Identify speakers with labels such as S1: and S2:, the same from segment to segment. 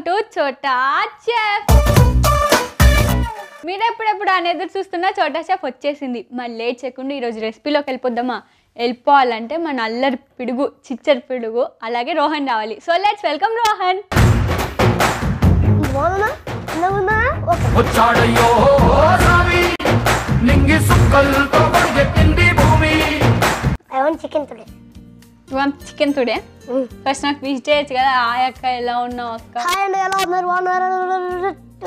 S1: To చోటా chef మీరు ఎప్పుడెప్పుడు అని ఎదురు చూస్తున్న చోటా చెఫ్ వచ్చేసింది మరి లేట్ చేయకుండా ఈరోజు రెసిపీలోకి వెళ్ళిపోద్దామా వెళ్ళిపోవాలంటే మన అల్లరి పిడుగు చిచ్చర్ పిడుగు అలాగే రోహన్ రావాలి సో లెట్స్ వెల్కమ్ రోహన్
S2: బాగున్నా బాగున్నా ఓకే
S3: వచ్చాడయ్యో స్వామి నింగి సుక్కలతో పరిగెత్తింది భూమి
S2: I want chicken today
S1: chicken today first నాకు విజ్ చేయొచ్చు కదా ఆ అక్క ఎలా ఉన్నావు అక్క
S2: హాయ్ అండి ఎలా ఉన్నారు బాగున్నారు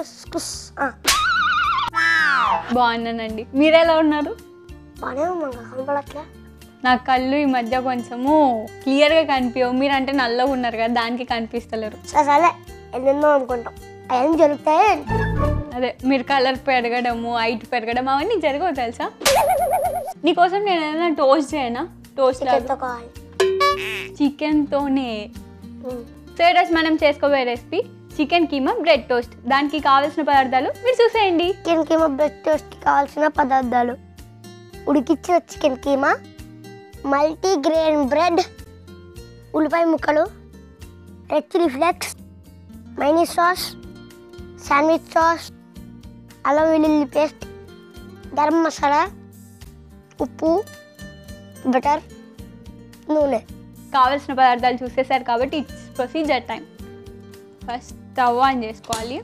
S1: బాగున్నానండి మీరు ఎలా ఉన్నారు
S2: బాగానే ఉన్నాం కనపడట్లే
S1: నా కళ్ళు ఈ మధ్య కొంచెము క్లియర్గా కనిపించవు మీరంటే నల్లగా ఉన్నారు కదా దానికి కనిపిస్తలేరు
S2: సరే సరే ఎన్నెన్నో అనుకుంటాం అవన్నీ జరుగుతాయి
S1: అదే మీరు కలర్ పెరగడము హైట్ పెరగడం అవన్నీ జరగవు తెలుసా నీకోసం నేను ఏదైనా టోస్ట్ చేయనా టోస్ట్
S2: చికెన్తో కావాలి
S1: చికెన్తోనే
S2: మ్మ్.
S1: సో ఈరోజు మనం చేసుకోబోయే recipe chicken keema bread toast దానికి కావాల్సిన పదార్థాలు మీరు చూసేయండి
S2: చికెన్ కీమా బ్రెడ్ టోస్ట్కి కావాల్సిన పదార్థాలు ఉడికిచ్చిన chicken keema multi grain bread ఉల్లిపాయ ముక్కలు రెడ్ చిల్లీ ఫ్లేక్స్ మైనీ సాస్ శాండ్విచ్ సాస్ అల్లం వెల్లుల్లి పేస్ట్ గరం మసాలా ఉప్పు బటర్ నూనె
S1: కావాల్సిన పదార్థాలు చూసేసారు కాబట్టి it's procedure time first stove on చేసుకోవాలి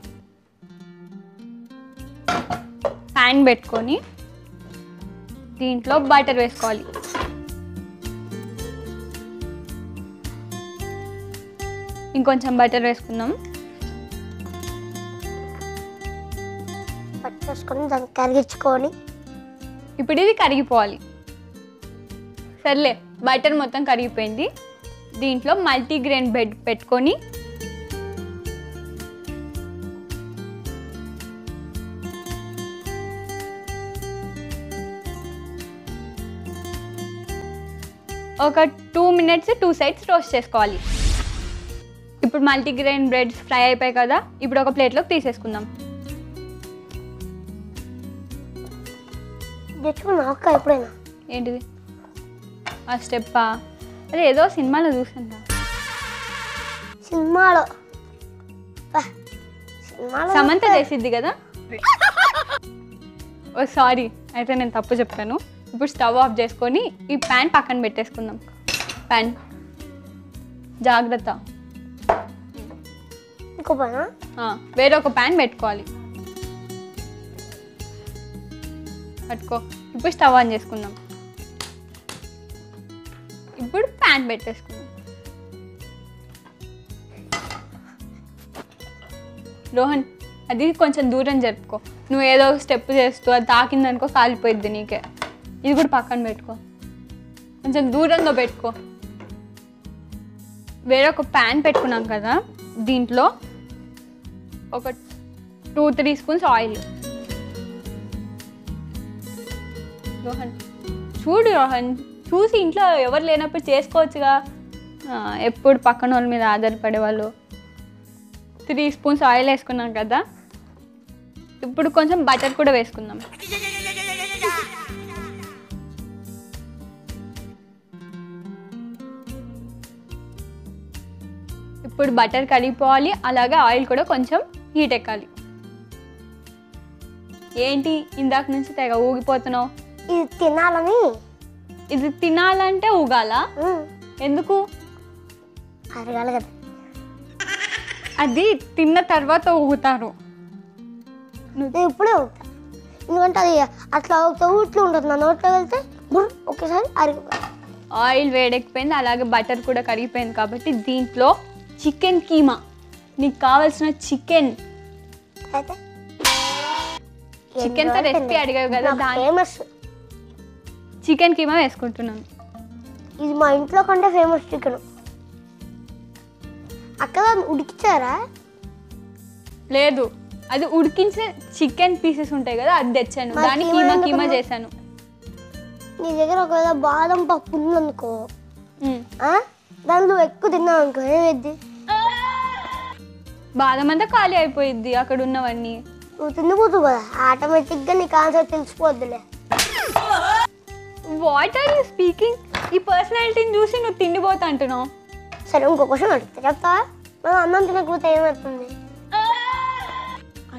S1: ప్యాన్ పెట్టుకొని దీంట్లో బటర్ వేసుకోవాలి ఇంకొంచెం బటర్ వేసుకుందాం
S2: పట్టేసుకొని దాన్ని కరిగించుకొని
S1: ఇప్పుడు ఇది కరిగిపోవాలి సర్లే బటర్ మొత్తం కరిగిపోయింది దీంట్లో మల్టీగ్రెయిన్ బెడ్ పెట్టుకొని ఒక two minutes two sides roast చేసుకోవాలి ఇప్పుడు మల్టీగ్రెయిన్ బ్రెడ్స్ ఫ్రై అయిపోయాయి కదా ఇప్పుడు ఒక ప్లేట్లోకి తీసేసుకుందాం
S2: తెచ్చుకున్నా అక్క ఎప్పుడైనా
S1: ఏంటిది ఆ స్టెప్పా అదే ఏదో సినిమాలో చూసాను
S2: సినిమాలో బా, సినిమాలో
S1: సమంత చేసిద్ది కదా ఓ సారీ అయితే నేను తప్పు చెప్పాను ఇప్పుడు స్టవ్ ఆఫ్ చేసుకొని ఈ ప్యాన్ పక్కన పెట్టేసుకుందాం ప్యాన్ జాగ్రత్త
S2: ఇంకో పైన
S1: ఆ, వేరే ఒక ప్యాన్ పెట్టుకోవాలి పట్టుకో ఇప్పుడు స్టవ్ ఆన్ చేసుకుందాం ఇప్పుడు ప్యాన్ పెట్టేసుకుందాం రోహన్ అది కొంచెం దూరం జరుపుకో నువ్వు ఏదో స్టెప్ చేస్తూ అది తాకిందనుకో కాలిపోయిద్ది నీకే ఇది కూడా పక్కన పెట్టుకో కొంచెం దూరంగా పెట్టుకో వేరొక ప్యాన్ పెట్టుకున్నాం కదా దీంట్లో ఒక two three spoons oil Rohan చూడు రోహన్ చూసి ఇంట్లో ఎవరు లేనప్పుడు చేసుకోవచ్చుగా ఆ, ఎప్పుడు పక్కన వాళ్ళ మీద ఆధారపడే వాళ్ళు త్రీ స్పూన్స్ ఆయిల్ వేసుకున్నాం కదా ఇప్పుడు కొంచెం బటర్ కూడా వేసుకుందాం ఇప్పుడు బటర్ కరిగిపోవాలి అలాగే ఆయిల్ కూడా కొంచెం హీట్ ఎక్కాలి ఏంటి ఇందాక నుంచి తెగ ఊగిపోతున్నావు
S2: ఇది తినాలని
S1: ఇది తినాలంటే ఊగాల
S2: మ్మ్,
S1: ఎందుకు
S2: అరగాలి కదా
S1: అది తిన్న తర్వాత ఊగుతారు
S2: నేను ఇప్పుడే ఊగుతా ఎందుకంటే అది అట్లా ఊగుతా ఊట్లో ఉంటుంది నా నోట్లో వెళ్తే బుర్ ఒకేసారి అరిగిపోయి
S1: ఆయిల్ వేడెక్కిపోయింది అలాగే బటర్ కూడా కరిగిపోయింది కాబట్టి దీంట్లో చికెన్ కీమా నీకు కావాల్సిన చికెన్
S2: అయితే
S1: చికెన్తో రెసిపీ అడిగావు కదా దాని
S2: ఫేమస్
S1: చికెన్ కీమా వేసుకుంటున్నాను
S2: ఇది మా ఇంట్లో కంటే ఫేమస్ చికెన్ అక్కడ ఉడికిచ్చారా
S1: లేదు అది ఉడికించిన చికెన్ పీసెస్ ఉంటాయి కదా అది తెచ్చాను
S2: మరి
S1: దాన్ని
S2: కీమా
S1: కీమా
S2: ఎందుకు
S1: కీమా
S2: అన్నావు?
S1: చేశాను
S2: నీ దగ్గర ఒకవేళ బాదం పప్పు ఉందనుకో
S1: మ్.
S2: ఆ? దాంట్లో ఎక్కువ తిన్నావు అనుకో ఏమైద్ది
S1: బాదం అంతా ఖాళీ అయిపోయిద్ది అక్కడ ఉన్నవన్నీ
S2: నువ్వు తిండిపోతావు కదా ఆటోమేటిక్గా నీకు ఆన్సర్ తెలిసిపోద్దులే
S1: వాట్ ఆర్ యూ స్పీకింగ్ ఈ పర్సనాలిటీని చూసి నువ్వు తిండిపోతా అంటున్నావు
S2: సరే ఇంకో క్వశ్చన్ అడుగుతా చెప్తావా మనం అన్నం తినకపోతే ఏమవుతుంది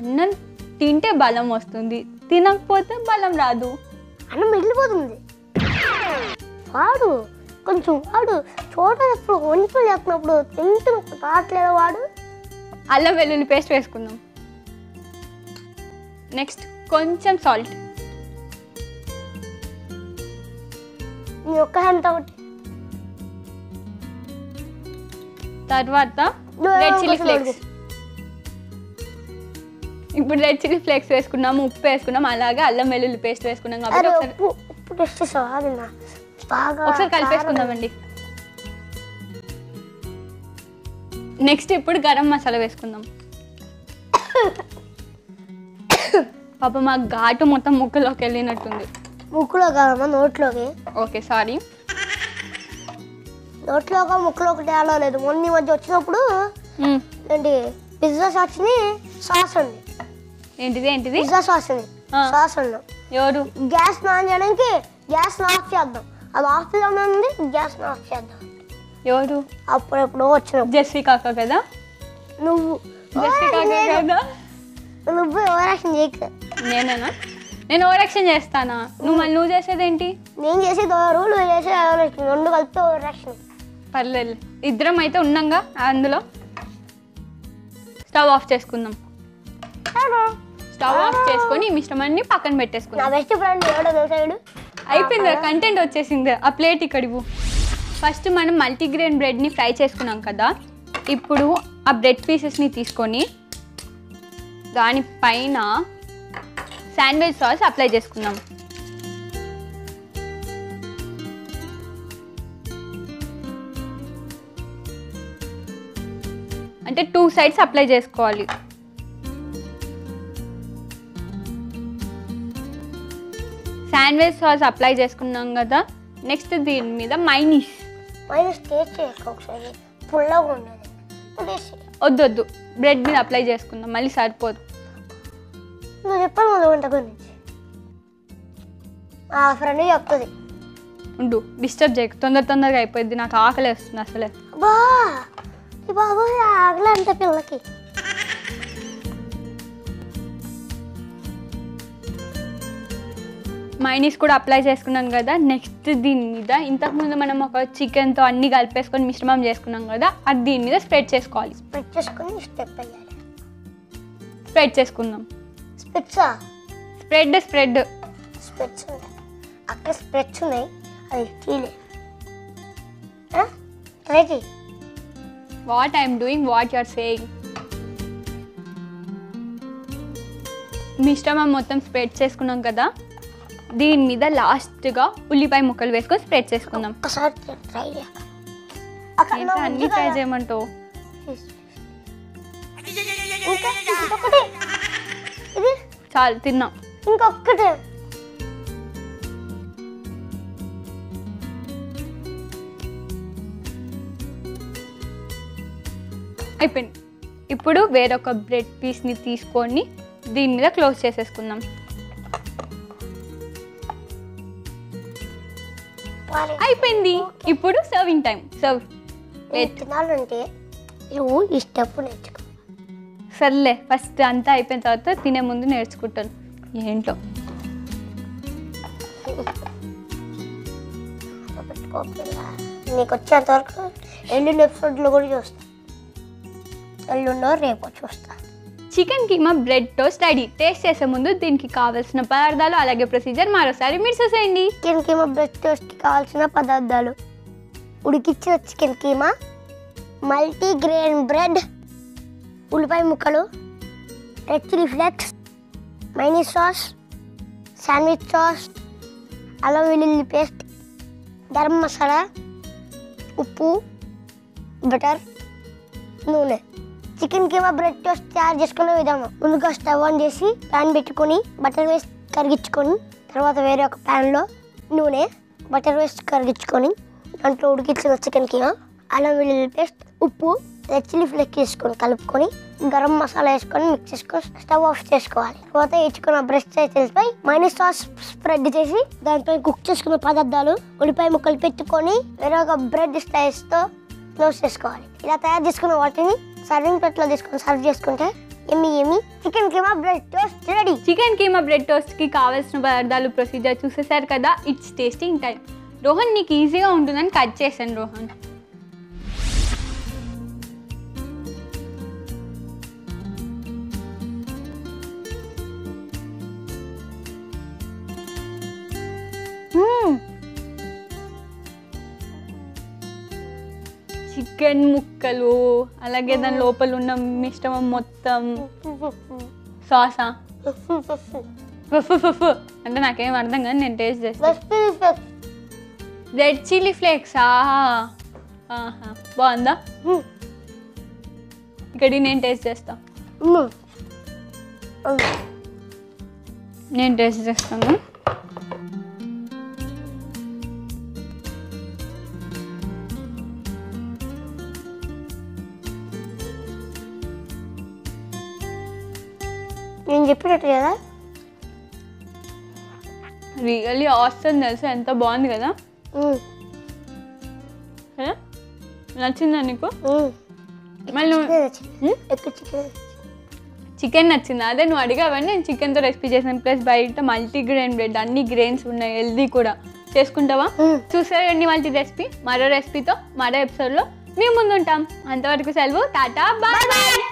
S1: అన్నం తింటే బలం వస్తుంది తినకపోతే బలం రాదు
S2: అన్నం మిగిలిపోతుంది వాడు కొంచెం వాడు చూడప్పుడు వంటలు చేస్తున్నప్పుడు తింటున్నప్పుడు రావట్లేదు వాడు
S1: అల్లం వెల్లుల్లి పేస్ట్ వేసుకుందాం నెక్స్ట్ కొంచెం సాల్ట్
S2: నీ ఒక్క హ్యాండ్ ఒకటి
S1: తర్వాత
S2: No,
S1: రెడ్ చిల్లీ
S2: కొంచెం
S1: ఫ్లేక్స్ ఇప్పుడు రెడ్ చిల్లీ ఫ్లేక్స్ వేసుకున్నాము ఉప్పు వేసుకున్నాం అలాగే అల్లం వెల్లుల్లి పేస్ట్ వేసుకున్నాం కాబట్టి
S2: అరే
S1: ఒకసారి
S2: ఉప్పు ఉప్పు టెస్ట్ చేసావా అది నా బాగా
S1: ఒకసారి కలిపేసుకుందామండి నెక్స్ట్ ఇప్పుడు గరం మసాలా వేసుకుందాం పాప మా ఘాటు మొత్తం ముక్కలోకి వెళ్ళినట్టుంది
S2: ముక్కులో కాదమ్మా నోట్లోకి
S1: ఓకే సారీ
S2: నోట్లోకి ముక్కులోకి తేడా లేదు మొన్న ఈ మధ్య వచ్చినప్పుడు ఏంటి పిజ్జా సాస్ని సాస్ ఉంది
S1: ఏంటిది ఏంటిది
S2: పిజ్జా సాస్ ఉంది
S1: ఆ.
S2: సాస్ ఉన్నాం
S1: ఎవరు
S2: గ్యాస్ ఆన్ చేయడానికి గ్యాస్ ఆఫ్ చేద్దాం అది ఆఫ్లో ఉంది గ్యాస్ ఆఫ్ చేద్దాం
S1: ఎవరు
S2: అప్పుడెప్పుడో వచ్చినప్పుడు
S1: జెస్సీ కాక కదా
S2: నువ్వు
S1: జెస్సీ కాక కదా
S2: నువ్వు ఓవరాక్షన్ చేయకు
S1: నేనేనా నేను ఓవర్ యాక్షన్ చేస్తానా నువ్వు మళ్ళీ నువ్వు చేసేదేంటి
S2: నేను చేసేది ఓవరు నువ్వు చేసేది ఓవరాక్షన్ రెండు కలిపితే ఓవరాక్షన్
S1: పర్లేదు ఇద్దరం అయితే ఉన్నాంగా అందులో స్టవ్ ఆఫ్ చేసుకుందాం స్టవ్ ఆఫ్ చేసుకొని ఈ మిశ్రమాన్ని పక్కన
S2: నా
S1: పెట్టేసుకుందాం
S2: బెస్ట్ ఫ్రెండ్ ఎవడో తెలుసాడు
S1: అయిపోయింది కంటెంట్ వచ్చేసింది ఆ ప్లేట్ ఇక్కడివు ఫస్ట్ మనం మల్టీగ్రెయిన్ బ్రెడ్ని ఫ్రై చేసుకున్నాం కదా ఇప్పుడు ఆ బ్రెడ్ పీసెస్ని తీసుకొని దానిపైన శాండ్విచ్ సాస్ అప్లై చేసుకుందాం అంటే టూ సైడ్స్ అప్లై చేసుకోవాలి శాండ్విచ్ సాస్ అప్లై చేసుకున్నాం కదా నెక్స్ట్ దీని మీద మైనీస్
S2: మైనస్ టేస్ట్ చేయకు ఒకసారి పుల్లగా ఉండేది నువ్వు టేస్ట్ చేయి.
S1: వద్దు వద్దు బ్రెడ్ మీద అప్లై చేసుకుందాం మళ్ళీ సరిపోదు
S2: నువ్వు చెప్పాను మన వంట గురించి ఆ ఫ్రెండ్ చెప్తుంది
S1: ఉండు డిస్టర్బ్ చేయకు తొందర తొందరగా అయిపోయింది నాకు ఆకలి వస్తుంది అసలే
S2: బా ఈ బాబు ఆగలే అంత పిల్లకి
S1: మైనీస్ కూడా అప్లై చేసుకున్నాం కదా నెక్స్ట్ దీని మీద ఇంతకుముందు మనం ఒక చికెన్తో అన్ని కలిపేసుకొని మిశ్రమం చేసుకున్నాం కదా అది దీని మీద స్ప్రెడ్ చేసుకోవాలి
S2: స్ప్రెడ్ చేసుకుని స్టెప్ వేయాలి
S1: స్ప్రెడ్ చేసుకుందాం
S2: స్పెట్సా
S1: స్ప్రెడ్ స్ప్రెడ్
S2: స్పెట్స్ ఉన్నాయి అక్కడ స్పెట్స్ ఉన్నాయి అది తీలే ట్రై చేయి
S1: what I'm doing what you're saying మిశ్రమం మొత్తం స్ప్రెడ్ చేసుకున్నాం కదా దీని మీద లాస్ట్గా ఉల్లిపాయ ముక్కలు వేసుకొని స్ప్రెడ్ చేసుకుందాం
S2: ఒక్కసారి ట్రై చేయక అక్కడ
S1: ఏంటో అన్ని ట్రై చేయమంటావు
S2: ఇంకా ఇంకొకటి ఇది
S1: చాలు తిన్నాం
S2: ఇంకొకటి
S1: అయిపోయింది ఇప్పుడు వేరొక బ్రెడ్ పీస్ని తీసుకొని దీని మీద క్లోజ్ చేసేసుకుందాం
S2: వారి
S1: అయిపోయింది ఇప్పుడు సర్వింగ్ టైం సర్వ్
S2: నేను తినాలంటే నువ్వు ఈ స్టెప్ నేర్చుకో
S1: సర్లే ఫస్ట్ అంతా అయిపోయిన తర్వాత తినే ముందు నేర్చుకుంటాను ఏంటో
S2: పెట్టుకోకుండా నీకు వచ్చేంత వరకు ఎల్లుండి ఎపిసోడ్లో కూడా చూస్తా ఎల్లుండో రేపో చూస్తా
S1: chicken keema bread toast ready taste చేసే ముందు దీనికి కావాల్సిన పదార్థాలు అలాగే ప్రొసీజర్ మరోసారి మీరు చూసేయండి
S2: చికెన్ కీమా బ్రెడ్ టోస్ట్కి కావాల్సిన పదార్థాలు ఉడికిచ్చిన chicken keema multi grain bread ఉల్లిపాయ ముక్కలు రెడ్ చిల్లీ ఫ్లేక్స్ మైనీ సాస్ శాండ్విచ్ సాస్ అల్లం వెల్లుల్లి పేస్ట్ గరం మసాలా ఉప్పు బటర్ నూనె చికెన్ కీమా బ్రెడ్ టోస్ట్ తయారు చేసుకునే విధానం ముందుగా స్టవ్ ఆన్ చేసి ప్యాన్ పెట్టుకొని బటర్ వేసి కరిగించుకొని తర్వాత వేరే ఒక ప్యాన్లో నూనె బటర్ వేసి కరిగించుకొని దాంట్లో ఉడికించిన చికెన్ కీమా అల్లం వెల్లుల్లి పేస్ట్ ఉప్పు రెడ్ చిల్లీ ఫ్లేక్ వేసుకొని కలుపుకొని గరం మసాలా వేసుకొని మిక్స్ చేసుకొని స్టవ్ ఆఫ్ చేసుకోవాలి తర్వాత వేసుకున్న బ్రష్ పై మైనస్ సాస్ స్ప్రెడ్ చేసి దాంట్లో కుక్ చేసుకున్న పదార్థాలు ఉల్లిపాయ ముక్కలు పెట్టుకొని వేరే ఒక బ్రెడ్ స్లైస్తో క్లోజ్ చేసుకోవాలి ఇలా తయారు చేసుకున్న వాటిని సర్వింగ్ ప్లేట్లో తీసుకొని సర్వ్ చేసుకుంటే ఎమ్మి ఎమ్మి chicken keema bread toast ready
S1: chicken keema bread టోస్ట్కి కావాల్సిన పదార్థాలు ప్రొసీజర్ చూసేసారు కదా ఇట్స్ టేస్టింగ్ టైం రోహన్ నీకు ఈజీగా ఉంటుందని కట్ చేశాను రోహన్ చికెన్ ముక్కలు అలాగే దాని లోపల ఉన్న మిశ్రమం మొత్తం సాసా ఫు ఫు ఫు అంటే నాకేం అర్థం కాదు నేను టేస్ట్ చేస్తాను రెడ్ చిల్లీ ఫ్లేక్స్ ఆహా ఆహా బాగుందా ఇక్కడ నేను టేస్ట్ చేస్తా నేను టేస్ట్ చేస్తాను
S2: నేను చెప్పినట్టు కదా
S1: రియల్లీ ఆస్టన్ తెలుసు ఎంత బాగుంది కదా
S2: మ్మ్.
S1: కదా? నచ్చిందా నీకు
S2: మ్మ్.
S1: మళ్ళీ నువ్వు
S2: చికెన్ నచ్చింది.
S1: మ్మ్?
S2: ఎక్కువ చికెన్
S1: చికెన్ నచ్చింది అదే నువ్వు అడిగావని నేను చికెన్తో రెసిపీ చేసాను ప్లస్ బయట మల్టీ గ్రెయిన్ బ్రెడ్ అన్ని గ్రెయిన్స్ ఉన్నాయి హెల్దీ కూడా చేసుకుంటావా
S2: మ్మ్.
S1: చూసారండి మల్టీ రెసిపీ మరో రెసిపీతో మరో ఎపిసోడ్లో మేము ముందు ఉంటాం అంతవరకు సెలవు టాటా బాయ్ బాయ్